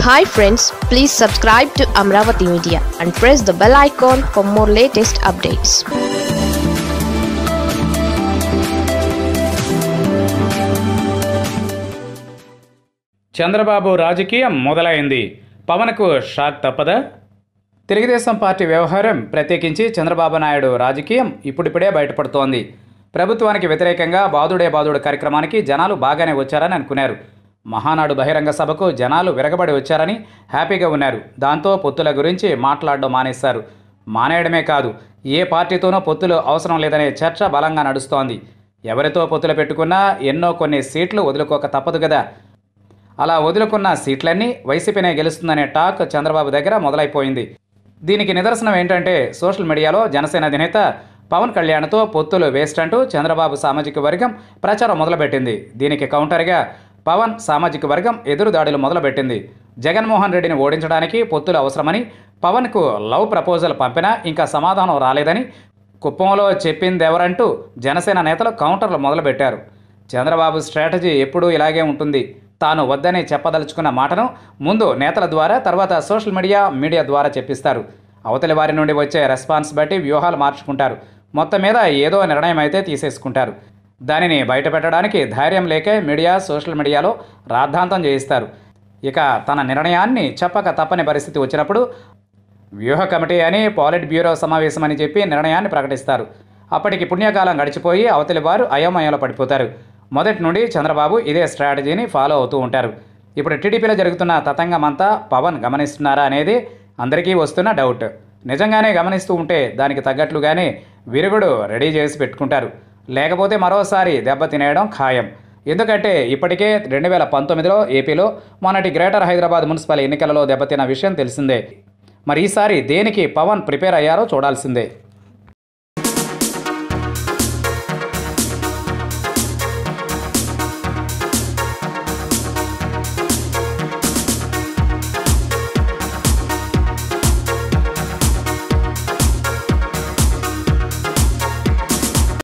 hi friends please subscribe to Amaravati media and press the bell icon for more latest updates Chandrababu రాజకీయం మొదలైంది పవన్కు shock తప్పదా Telugu Desam party వ్యవహారం ప్రత్యేకించి చంద్రబాబు నాయుడు రాజకీయం ఇప్పుడిప్పుడే బయటపడుతోంది ప్రభుత్వానికి వ్యతిరేకంగా బాదుడే బాదుడు కార్యక్రమానికి జనాలు బాగానే వచ్చారని అనుకున్నారు మహానాడు బహిరంగ సభకు జనాలు విరగబడి వచ్చారని హ్యాపీగా ఉన్నారు దాంతో పొత్తుల గురించి మాట్లాడడం మానేశారు మానేయడమే కాదు ఏ పార్టీతోనూ పొత్తులు అవసరం లేదనే చర్చ బలంగా నడుస్తోంది ఎవరితో పొత్తులు పెట్టుకున్నా ఎన్నో కొన్ని సీట్లు వదులుకోక తప్పదు కదా అలా వదులుకున్న సీట్లన్నీ వైసీపీనే గెలుస్తుందనే టాక్ చంద్రబాబు దగ్గర మొదలైపోయింది దీనికి నిదర్శనం ఏంటంటే సోషల్ మీడియాలో జనసేన అధినేత పవన్ కళ్యాణ్తో పొత్తులు వేస్ట్ అంటూ చంద్రబాబు సామాజిక వర్గం ప్రచారం మొదలుపెట్టింది దీనికి కౌంటర్గా పవన్ సామాజిక వర్గం ఎదురుదాడులు మొదలుపెట్టింది జగన్మోహన్ రెడ్డిని ఓడించడానికి పొత్తులు అవసరమని పవన్కు లవ్ ప్రపోజల్ పంపినా ఇంకా సమాధానం రాలేదని కుప్పంలో చెప్పిందెవరంటూ జనసేన నేతలు కౌంటర్లు మొదలుపెట్టారు చంద్రబాబు స్ట్రాటజీ ఎప్పుడూ ఇలాగే ఉంటుంది తాను వద్దని చెప్పదలుచుకున్న మాటను ముందు నేతల ద్వారా తర్వాత సోషల్ మీడియా మీడియా ద్వారా చెప్పిస్తారు అవతలి వారి నుండి వచ్చే రెస్పాన్స్ బట్టి వ్యూహాలు మార్చుకుంటారు మొత్తం మీద ఏదో నిర్ణయం అయితే తీసేసుకుంటారు దానిని బయటపెట్టడానికి ధైర్యం లేకే మీడియా సోషల్ మీడియాలో రాద్ధాంతం చేయిస్తారు ఇక తన నిర్ణయాన్ని చెప్పక తప్పని పరిస్థితి వచ్చినప్పుడు వ్యూహ కమిటీ అని పాలిట్ బ్యూరో సమావేశం అని చెప్పి నిర్ణయాన్ని ప్రకటిస్తారు అప్పటికి పుణ్యకాలం గడిచిపోయి అవతలి వారు అయోమయంలో పడిపోతారు మొదటి నుండి చంద్రబాబు ఇదే స్ట్రాటజీని ఫాలో అవుతూ ఉంటారు ఇప్పుడు టీడీపీలో జరుగుతున్న తతంగం అంతా పవన్ గమనిస్తున్నారా అనేది అందరికీ వస్తున్న డౌట్ నిజంగానే గమనిస్తూ ఉంటే దానికి తగ్గట్లుగానే విరుగుడు రెడీ చేసి పెట్టుకుంటారు లేకపోతే మరోసారి దెబ్బ తినేయడం ఖాయం ఎందుకంటే ఇప్పటికే రెండు వేల పంతొమ్మిదిలో ఏపీలో మొన్నటి గ్రేటర్ హైదరాబాద్ మున్సిపల్ ఎన్నికలలో దెబ్బతిన్న విషయం తెలిసిందే మరి ఈసారి దేనికి పవన్ ప్రిపేర్ అయ్యారో చూడాల్సిందే